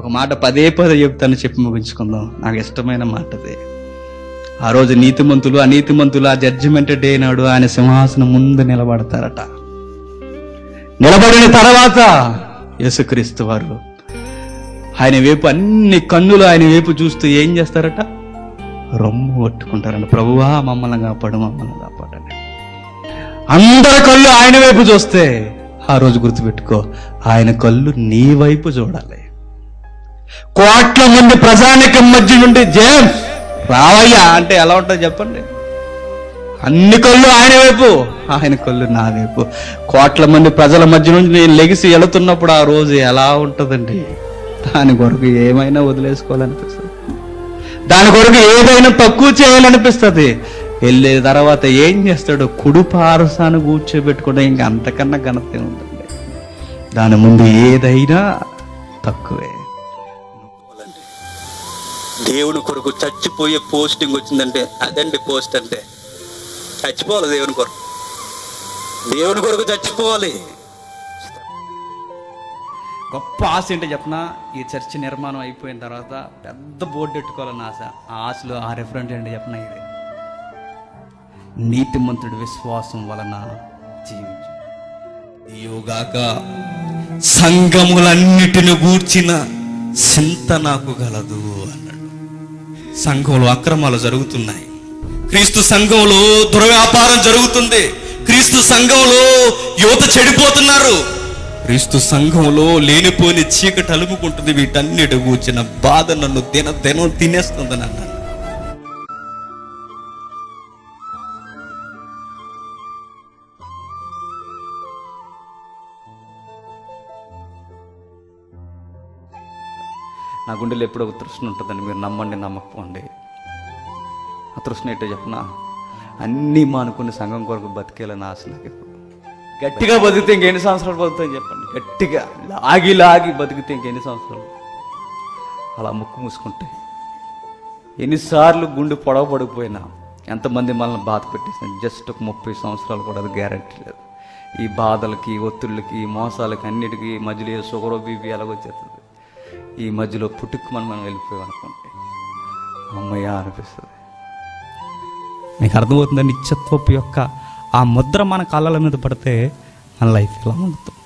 ఒక మాట పదే పదే చెప్తాను చెప్పి ముగించుకుందాం నాకు ఇష్టమైన మాట అది ఆ రోజు నీతిమంతులు అనీతిమంతులు ఆ జడ్జిమెంట్ డే నాడు ఆయన సింహాసనం ముందు నిలబడతారట నిలబడిన తర్వాత యేసుక్రీస్తు వారు ఆయన వైపు అన్ని కన్నులు ఆయన వైపు చూస్తూ ఏం చేస్తారట రొమ్ము కొట్టుకుంటారంట ప్రభువా మమ్మల్ని కాపాడు మమ్మల్ని కాపాడని అందరి కళ్ళు ఆయన వైపు చూస్తే ఆ రోజు గుర్తుపెట్టుకో ఆయన కళ్ళు నీ వైపు చూడాలి కోట్ల మంది ప్రజానికం మధ్య నుండి జేమ్స్ రావయ్యా అంటే ఎలా ఉంటుంది చెప్పండి అన్ని కళ్ళు ఆయన వైపు ఆయన కళ్ళు నా వైపు కోట్ల మంది ప్రజల మధ్య నుంచి నేను లెగిసి వెళుతున్నప్పుడు ఆ రోజు ఎలా ఉంటుందండి దాని కొరకు ఏమైనా వదిలేసుకోవాలనిపిస్తుంది దాని కొరకు ఏదైనా తక్కువ చేయాలనిపిస్తుంది వెళ్ళే తర్వాత ఏం చేస్తాడు కుడు పారసాను కూర్చోబెట్టుకోవడం ఇంకా అంతకన్నా ఘనత ఉందండి దాని ముందు ఏదైనా తక్కువే దేవుని కొరకు చచ్చిపోయే పోస్టింగ్ వచ్చిందంటే అదండి పోస్ట్ అంటే చచ్చిపోవాలి దేవుని కొరకు దేవుని కొరకు చచ్చిపోవాలి గొప్ప ఆశ ఏంటో చెప్పనా ఈ చర్చి నిర్మాణం అయిపోయిన తర్వాత పెద్ద బోర్డు పెట్టుకోవాలని ఆశ ఆ ఆశలో ఆ రెఫరెంట్ ఏంటో చెప్పనా ఇది నీతిమంతుడి విశ్వాసం వలన జీవించు యోగాక సంఘములన్నిటిని గూర్చిన చింత నాకు గలదు అన్నాడు సంఘంలో అక్రమాలు జరుగుతున్నాయి క్రీస్తు సంఘంలో దుర్వ్యాపారం జరుగుతుంది క్రీస్తు సంఘంలో యువత చెడిపోతున్నారు క్రీస్తు సంఘంలో లేనిపోని చీకటి అలుముకుంటుంది వీటన్నిటి కూర్చిన బాధ నన్ను దిన దినం తినేస్తుందని అన్నాను నా గుండెలో ఎప్పుడో ఒక తృష్ణ ఉంటుందండి మీరు నమ్మండి నమ్మకపోండి ఆ తృష్ణ ఏంటో చెప్పనా అన్నీ మానుకుని సంఘం కొరకు బతికేయాలని ఆశ నాకు ఎప్పుడు గట్టిగా బతికితే ఇంకెన్ని సంవత్సరాలు బతుకుతాయని చెప్పండి గట్టిగా లాగి లాగి బతికితే ఇంకెన్ని సంవత్సరాలు అలా ముక్కు మూసుకుంటే ఎన్నిసార్లు గుండె పొడవ పడిపోయినా ఎంతమంది మనల్ని బాధ పెట్టేసిన జస్ట్ ఒక ముప్పై సంవత్సరాలు కూడా అది గ్యారంటీ లేదు ఈ బాధలకి ఒత్తిళ్ళకి ఈ మోసాలకి అన్నిటికీ మధ్యలో ఏ షుగర్ బీపీ ఎలాగొచ్చేస్తుంది ఈ మధ్యలో పుట్టుకు మనం మనం వెళ్ళిపోయాం అనుకుంటే అమ్మయ్య అనిపిస్తుంది మీకు అర్థమవుతుందా నిత్యత్వపు యొక్క ఆ ముద్ర మన కళ్ళల మీద పడితే మన లైఫ్ ఎలా ఉంటుంది